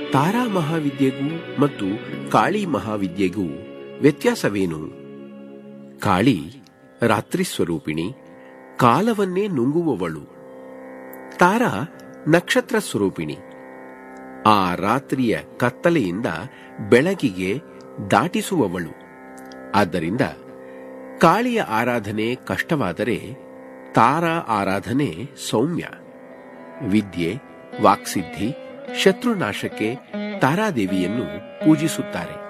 ತಾರಾ ಮಹಾವಿದ್ಯೆಗೂ ಮತ್ತು ಕಾಳಿ ಮಹಾವಿದ್ಯೆಗೂ ವ್ಯತ್ಯಾಸವೇನು ಕಾಳಿ ರಾತ್ರಿ ಸ್ವರೂಪಿಣಿ ಕಾಲವನ್ನೇ ನುಂಗುವವಳು ತಾರಾ ನಕ್ಷತ್ರ ಸ್ವರೂಪಿಣಿ ಆ ರಾತ್ರಿಯ ಕತ್ತಲೆಯಿಂದ ಬೆಳಕಿಗೆ ದಾಟಿಸುವವಳು ಆದ್ದರಿಂದ ಕಾಳಿಯ ಆರಾಧನೆ ಕಷ್ಟವಾದರೆ ತಾರಾ ಆರಾಧನೆ ಸೌಮ್ಯ ವಿದ್ಯೆ ವಾಕ್ಸಿದ್ಧಿ ಶತ್ರುನಾಶಕ್ಕೆ ತಾರಾದೇವಿಯನ್ನು ಪೂಜಿಸುತ್ತಾರೆ